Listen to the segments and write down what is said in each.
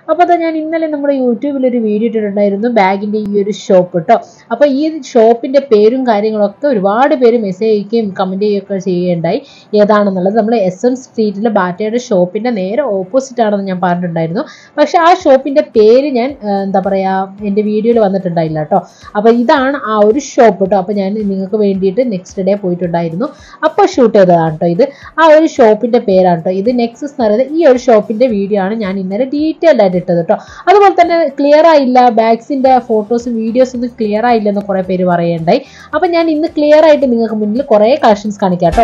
അപ്പോൾ അത് ഞാൻ ഇന്നലെ നമ്മുടെ യൂട്യൂബിൽ ഒരു വീഡിയോ ഇട്ടിട്ടുണ്ടായിരുന്നു ബാഗിൻ്റെ ഈ ഒരു ഷോപ്പ് കേട്ടോ അപ്പോൾ ഈ ഷോപ്പിൻ്റെ പേരും കാര്യങ്ങളൊക്കെ ഒരുപാട് പേര് മെസ്സേജ് അയക്കുകയും കമൻറ്റ് ചെയ്യുകയൊക്കെ ചെയ്യുകയുണ്ടായി ഏതാണെന്നുള്ളത് നമ്മൾ എസ് എം സ്ട്രീറ്റിലെ ബാറ്റയുടെ ഷോപ്പിൻ്റെ നേരെ ഓപ്പോസിറ്റ് ആണെന്ന് ഞാൻ പറഞ്ഞിട്ടുണ്ടായിരുന്നു പക്ഷേ ആ ഷോപ്പിൻ്റെ പേര് ഞാൻ ആ, എന്താ പറയുക എൻ്റെ വീഡിയോയിൽ വന്നിട്ടുണ്ടായില്ല കേട്ടോ അപ്പോൾ ഇതാണ് ആ ഒരു ഷോപ്പ് കേട്ടോ അപ്പോൾ ഞാൻ നിങ്ങൾക്ക് വേണ്ടിയിട്ട് നെക്സ്റ്റ് ഡേ പോയിട്ടുണ്ടായിരുന്നു അപ്പോൾ ഷൂട്ട് ചെയ്തതാണ് കേട്ടോ ഇത് ആ ഒരു ഷോപ്പിൻ്റെ പേരാണ് കേട്ടോ ഇത് നെക്സസ് എന്ന് പറയുന്നത് ഈ ഒരു ഷോപ്പിൻ്റെ വീഡിയോ ആണ് ഞാൻ ഇന്നലെ ഡീറ്റെയിൽഡ് ആയിട്ട് ഇട്ടത് കേട്ടോ അതുപോലെ തന്നെ ക്ലിയർ ആയില്ല ബാഗ്സിൻ്റെ ഫോട്ടോസും വീഡിയോസും ഒന്നും ക്ലിയർ ആയില്ലെന്ന് കുറേ പേര് പറയുണ്ടായി അപ്പം ഞാൻ ഇന്ന് ക്ലിയർ ആയിട്ട് നിങ്ങൾക്ക് മുന്നിൽ കുറേ കളക്ഷൻസ് കാണിക്കാം കേട്ടോ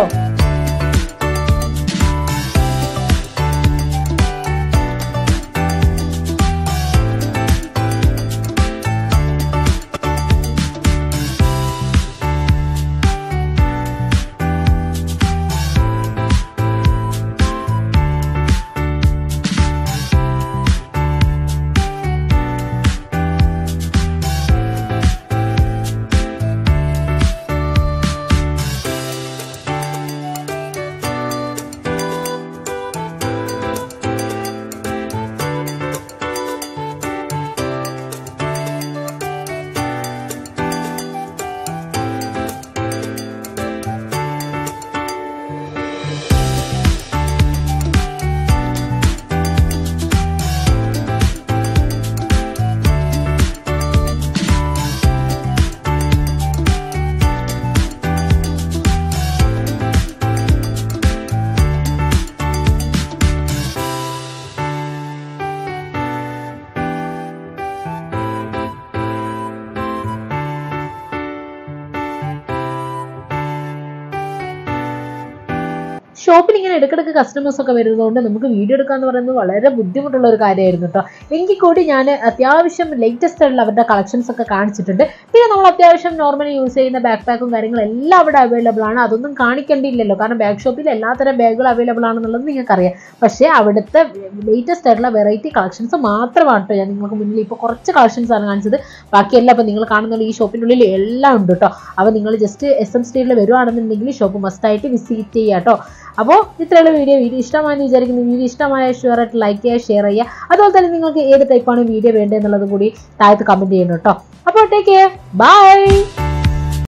ഷോപ്പിൽ ഇങ്ങനെ ഇടയ്ക്കിടയ്ക്ക് കസ്റ്റമേഴ്സ് ഒക്കെ വരുന്നതുകൊണ്ട് നമുക്ക് വീഡിയോ എടുക്കുക എന്ന് പറയുന്നത് വളരെ ബുദ്ധിമുട്ടുള്ള ഒരു കാര്യമായിരുന്നു കേട്ടോ എങ്കിൽ കൂടി ഞാൻ അത്യാവശ്യം ലേറ്റസ്റ്റ് ആയിട്ടുള്ള അവരുടെ കളക്ഷൻസ് ഒക്കെ കാണിച്ചിട്ടുണ്ട് പിന്നെ നമ്മൾ അത്യാവശ്യം നോർമലി യൂസ് ചെയ്യുന്ന ബാക്ക് പാക്കും കാര്യങ്ങളും എല്ലാം അവിടെ അവൈലബിൾ ആണ് അതൊന്നും കാണിക്കേണ്ടിയില്ലല്ലോ കാരണം ബാഗ് ഷോപ്പിൽ എല്ലാത്തരം ബാഗുകൾ അവൈലബിൾ ആണെന്നുള്ളത് നിങ്ങൾക്കറിയാം പക്ഷേ അവിടുത്തെ ലേറ്റസ്റ്റ് ആയിട്ടുള്ള വെറൈറ്റി കളക്ഷൻസ് മാത്രമാണ് കേട്ടോ ഞാൻ നിങ്ങൾക്ക് മുന്നിൽ ഇപ്പോൾ കുറച്ച് കളക്ഷൻസ് ആണ് കാണിച്ചത് ബാക്കിയെല്ലാം ഇപ്പോൾ നിങ്ങൾ കാണുന്ന ഈ ഷോപ്പിൻ്റെ ഉള്ളിൽ എല്ലാം ഉണ്ട് കേട്ടോ അപ്പോൾ നിങ്ങൾ ജസ്റ്റ് എസ് എം സ്റ്റീലിൽ വരുവാണെന്നുണ്ടെങ്കിൽ ഷോപ്പ് മസ്റ്റായിട്ട് വിസിറ്റ് ചെയ്യുക കേട്ടോ അപ്പോൾ ഇത്രയുള്ള വീഡിയോ വീഡിയോ ഇഷ്ടമായെന്ന് വിചാരിക്കുന്നു വീഡിയോ ഇഷ്ടമായ ഷുവർ ആയിട്ട് ലൈക്ക് ചെയ്യുക ഷെയർ ചെയ്യുക അതുപോലെ തന്നെ നിങ്ങൾക്ക് ഏത് ടൈപ്പാണ് വീഡിയോ വേണ്ടതെന്നുള്ളത് കൂടി താഴത്ത് കമൻറ്റ് ചെയ്യണം കേട്ടോ അപ്പോൾ ടേക്ക് കെയർ ബൈ